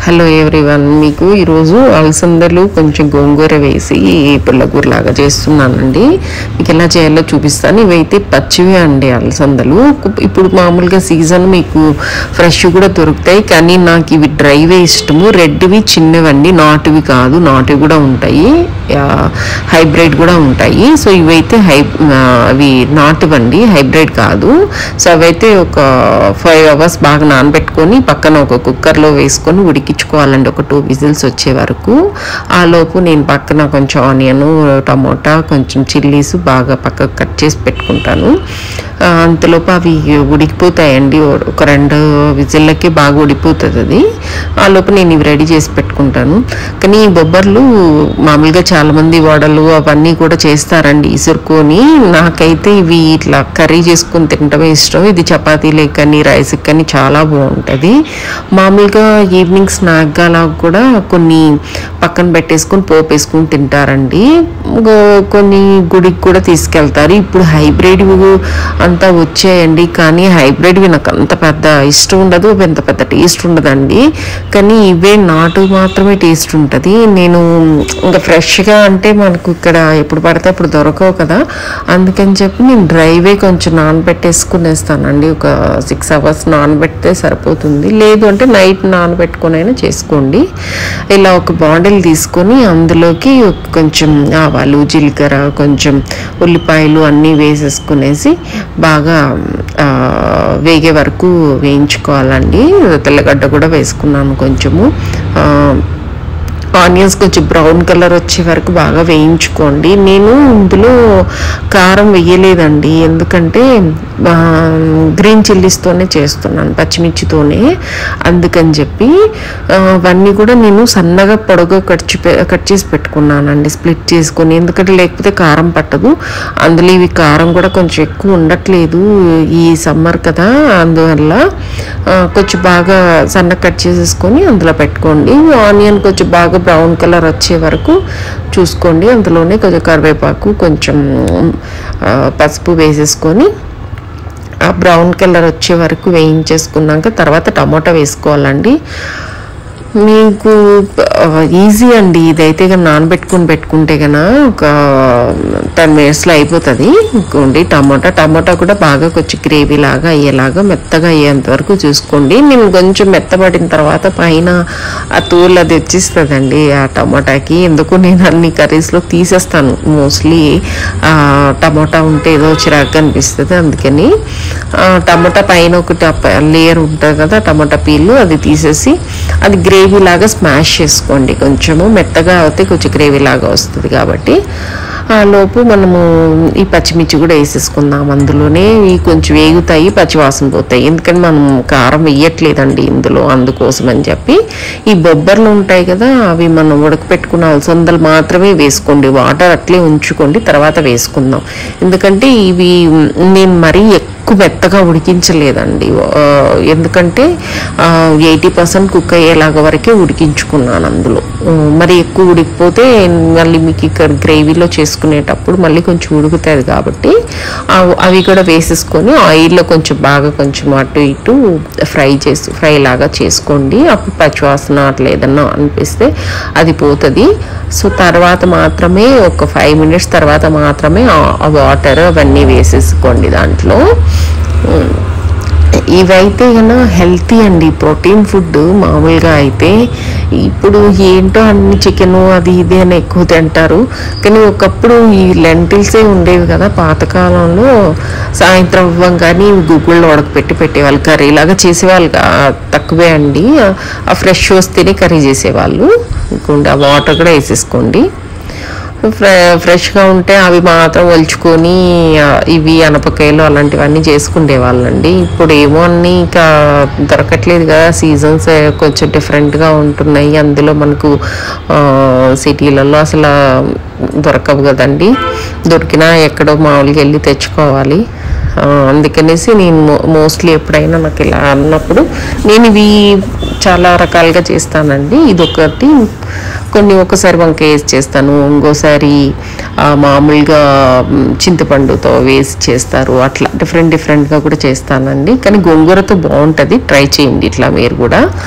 Hello everyone మీకు ఈరోజు అలసందలు కొంచెం గోంగూర వేసి పుల్లగూర లాగా చేస్తున్నానండి మీకు ఎలా చేయాలో చూపిస్తాను ఇవైతే పచ్చివి అండి అలసందలు ఇప్పుడు మామూలుగా సీజన్ మీకు ఫ్రెష్ కూడా దొరుకుతాయి కానీ నాకు ఇవి డ్రైవే ఇష్టము రెడ్వి చిన్నవండి నాటువి కాదు నాటువి కూడా ఉంటాయి హైబ్రిడ్ కూడా ఉంటాయి సో ఇవైతే హై ఆ, అవి నాటువండి హైబ్రిడ్ కాదు సో అవైతే ఒక ఫైవ్ అవర్స్ బాగా నానబెట్టుకొని పక్కన ఒక కుక్కర్లో వేసుకొని ఉడికించుకోవాలండి ఒక టూ విజిల్స్ వచ్చే వరకు ఆ లోపు నేను పక్కన కొంచెం ఆనియన్ టమోటా కొంచెం చిల్లీస్ బాగా పక్కకు కట్ చేసి పెట్టుకుంటాను ఆ, అంతలోపు అవి ఉడికిపోతాయండి ఒక రెండు విజిల్లకి బాగా ఉడిపోతుంది అది ఆ లోపు నేను ఇవి రెడీ చేసి పెట్టుకుంటాను కానీ ఈ బొబ్బర్లు మామూలుగా చాలామంది వడలు అవన్నీ కూడా చేస్తారండి ఇసురుకొని నాకైతే ఇవి ఇట్లా కర్రీ చేసుకొని తినడమే ఇష్టం ఇది చపాతీలకి కానీ రైస్కి కానీ చాలా బాగుంటుంది మామూలుగా ఈవినింగ్ స్నాక్ అలా కూడా కొన్ని పక్కన పెట్టేసుకొని పోపు వేసుకొని తింటారండి గో- కొన్ని గుడికి కూడా తీసుకెళ్తారు ఇప్పుడు హైబ్రిడ్ అంతా వచ్చాయండి కానీ హైబ్రిడ్వి నాకు అంత పెద్ద ఇష్టం ఉండదు అంత పెద్ద టేస్ట్ ఉండదండి కానీ ఇవే నాటు మాత్రమే టేస్ట్ ఉంటుంది నేను ఇంకా ఫ్రెష్గా అంటే మనకు ఇక్కడ ఎప్పుడు పడితే అప్పుడు దొరకవు కదా అందుకని చెప్పి నేను డ్రైవే కొంచెం నానబెట్టేసుకునేస్తానండి ఒక సిక్స్ అవర్స్ నానబెడితే సరిపోతుంది లేదు అంటే నైట్ నానబెట్టుకొని అయినా చేసుకోండి ఇలా ఒక బాండిల్ తీసుకొని అందులోకి ఒక కొంచెం ఆవాలు జీలకర్ర కొంచెం ఉల్లిపాయలు అన్నీ వేసేసుకునేసి బాగా ఆ, వేగే వరకు వేయించుకోవాలండి తెల్లగడ్డ కూడా వేసుకున్నాను కొంచెము ఆ, ఆనియన్స్ కొంచెం బ్రౌన్ కలర్ వచ్చే వరకు బాగా వేయించుకోండి నేను ఇందులో కారం వేయలేదండి ఎందుకంటే ఆ, గ్రీన్ చిల్లీస్తోనే చేస్తున్నాను పచ్చిమిర్చితోనే అందుకని చెప్పి ఆ, అవన్నీ కూడా నేను సన్నగా పొడగా కట్ చే- కట్ చేసి పెట్టుకున్నానండి స్ప్లిట్ చేసుకొని ఎందుకంటే లేకపోతే కారం పట్టదు అందులో ఇవి కారం కూడా కొంచెం ఎక్కువ ఉండట్లేదు ఈ సమ్మర్ కదా అందువల్ల ఆ, కొంచెం బాగా సన్న కట్ చేసేసుకొని అందులో పెట్టుకోండి ఆనియన్ కొంచెం బాగా బ్రౌన్ కలర్ వచ్చే వరకు చూసుకోండి అందులోనే కొంచెం కరివేపాకు కొంచెం ఆ, పసుపు వేసేసుకొని ఆ బ్రౌన్ కలర్ వచ్చే వరకు వేయించేసుకున్నాక తర్వాత టమాటా వేసుకోవాలండి మీకు ఈజీ అండి ఇదైతే కనుక నానబెట్టుకుని పెట్టుకుంటే కనుక ఒక టెన్ మినిట్స్లో అయిపోతుంది ఇంకోండి టమాటా టమాటా కూడా బాగా కొంచెం గ్రేవీ లాగా అయ్యేలాగా మెత్తగా అయ్యేంత వరకు చూసుకోండి నేను కొంచెం మెత్తబడిన తర్వాత పైన ఆ తోలు అది వచ్చేస్తుందండి ఆ టమాటాకి ఎందుకు నేను అన్ని కర్రీస్లో తీసేస్తాను మోస్ట్లీ టమాటా ఉంటే ఏదో చిరాగ్గా అనిపిస్తుంది అందుకని ఆ, టమాటా పైన ఒకటి లేయర్ ఉంటుంది కదా టమాటా పీల్ అది తీసేసి అది గ్రేవీ లాగా స్మాష్ చేసుకోండి కొంచెము మెత్తగా అయితే కొంచెం గ్రేవీ లాగా వస్తుంది కాబట్టి ఆ లోపు మనము ఈ పచ్చిమిర్చి కూడా వేసేసుకుందాం అందులోనే ఇవి కొంచెం వేగుతాయి పచ్చివాసన పోతాయి ఎందుకని మనం కారం వేయట్లేదండి ఇందులో అందుకోసం అని చెప్పి ఈ బొబ్బర్లు ఉంటాయి కదా అవి మనం ఉడకపెట్టుకున్న అలసందలు మాత్రమే వేసుకోండి వాటర్ అట్లే ఉంచుకోండి తర్వాత వేసుకుందాం ఎందుకంటే ఇవి నేను మరీ ఎక్కువ మెత్తగా ఉడికించలేదండి ఆ, ఎందుకంటే ఎయిటీ పర్సెంట్ కుక్ అయ్యేలాగా వరకే ఉడికించుకున్నాను అందులో ఆ, మరి ఎక్కువ ఉడికిపోతే మళ్ళీ మీకు ఇక్కడ గ్రేవీలో చేసుకునేటప్పుడు మళ్ళీ కొంచెం ఉడుకుతుంది కాబట్టి ఆ- అవి కూడా వేసేసుకొని ఆయిల్లో కొంచెం బాగా కొంచెం అటు ఇటు ఫ్రై చేసి ఫ్రై లాగా చేసుకోండి అప్పుడు పచ్చివాసన అట్లా ఏదన్నా అనిపిస్తే అది పోతుంది సో తర్వాత మాత్రమే ఒక ఫైవ్ మినిట్స్ తర్వాత మాత్రమే ఆ వాటర్ అవన్నీ వేసేసుకోండి దాంట్లో ఉమ్. ఇవైతే కన్నా హెల్తీ అండి ప్రోటీన్ ఫుడ్ మామూలుగా అయితే ఇప్పుడు ఏంటో అన్ని చికెన్ అది ఇది అని ఎక్కువ తింటారు కానీ ఒకప్పుడు ఈ లెంటిల్సే ఉండేవి కదా పాతకాలంలో సాయంత్రం అవ్వంగానే గుగ్గుళ్ళు ఉడకపెట్టి పెట్టేవాళ్ళు కర్రీ లాగా చేసేవాళ్ళు కా- తక్కువే అండి ఆ ఫ్రెష్ వస్తేనే కర్రీ చేసేవాళ్ళు ఇంకోండి ఆ వాటర్ కూడా వేసేసుకోండి ఫ్రె ఫ్రెష్గా ఉంటే అవి మాత్రం ఒలుచుకొని ఆ, ఇవి అనపకాయలు అలాంటివన్నీ చేసుకునే వాళ్ళండి ఇప్పుడు ఏమో అన్నీ ఇంకా దొరకట్లేదు కదా సీజన్స్ కొంచెం డిఫరెంట్గా ఉంటున్నాయి అందులో మనకు ఆ, సిటీలలో అసలు దొరకవు కదండి దొరికినా ఎక్కడో మామూలుగా వెళ్ళి తెచ్చుకోవాలి ఆ, అందుకనేసి నేను మో- మోస్ట్లీ ఎప్పుడైనా నాకు ఇలా అన్నప్పుడు నేను ఇవి చాలా రకాలుగా చేస్తానండి ఇదొకటి కొన్ని ఒకసారి వంకాయ వేసి చేస్తాను ఇంకోసారి ఆ, మామూలుగా మ్, చింతపండుతో వేసి చేస్తారు అట్లా డిఫరెంట్ డిఫరెంట్గా కూడా చేస్తానండి కానీ గోంగూరతో బాగుంటుంది ట్రై చేయండి ఇట్లా మీరు కూడా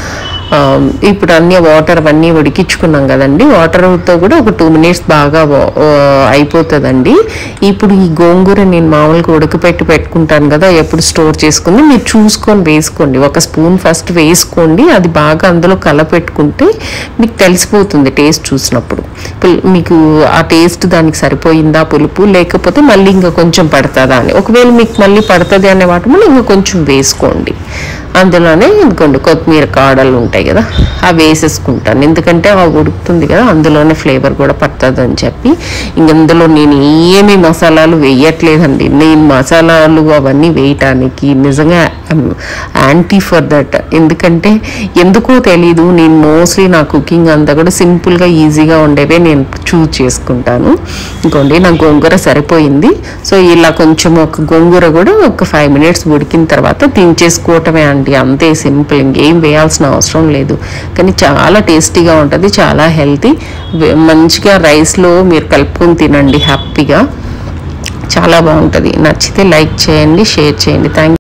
ఆ, ఇప్పుడు అన్ని వాటర్ అవన్నీ ఉడికించుకున్నాం కదండి వాటర్తో కూడా ఒక టూ మినిట్స్ బాగా వా- ఆ, అయిపోతుందండి ఇప్పుడు ఈ గోంగూర నేను మామూలుగా ఉడకపెట్టి పెట్టుకుంటాను కదా ఎప్పుడు స్టోర్ చేసుకుని మీరు చూసుకొని వేసుకోండి ఒక స్పూన్ ఫస్ట్ వేసుకోండి అది బాగా అందులో కలపెట్టుకుంటే మీకు తెలిసిపోతుంది టేస్ట్ చూసినప్పుడు పుల్- మీకు ఆ టేస్ట్ దానికి సరిపోయిందా పులుపు లేకపోతే మళ్ళీ ఇంకా కొంచెం పడుతుందా అని ఒకవేళ మీకు మళ్ళీ పడుతుంది అనే వాటి వల్ల ఇంకా కొంచెం వేసుకోండి అందులోనే ఇదిగోండి కొత్తిమీర కాడలు ఉంటాయి కదా అవి వేసేసుకుంటాను ఎందుకంటే అవి ఉడుకుతుంది కదా అందులోనే ఫ్లేవర్ కూడా పడుతుంది అని చెప్పి ఇంక అందులో నేను ఏమి మసాలాలు వేయట్లేదండి నేను మసాలాలు అవన్నీ వేయటానికి నిజంగా యాంటీ ఫర్ దట్ ఎందుకంటే ఎందుకో తెలీదు నేను మోస్ట్లీ నా కుకింగ్ అంతా కూడా సింపుల్గా ఈజీగా ఉండేవే నేను చూజ్ చేసుకుంటాను ఇంకోండి నా గోంగూర సరిపోయింది సో ఇలా కొంచెం ఒక గోంగూర కూడా ఒక ఫైవ్ మినిట్స్ ఉడికిన తర్వాత దించేసుకోవటమే అండి అంతే సింపుల్ ఇంకేం వేయాల్సిన అవసరం లేదు కానీ చాలా టేస్టీగా ఉంటుంది చాలా హెల్తీ మంచిగా రైస్లో మీరు కలుపుకొని తినండి హ్యాపీగా చాలా బాగుంటుంది నచ్చితే లైక్ చేయండి షేర్ చేయండి థ్యాంక్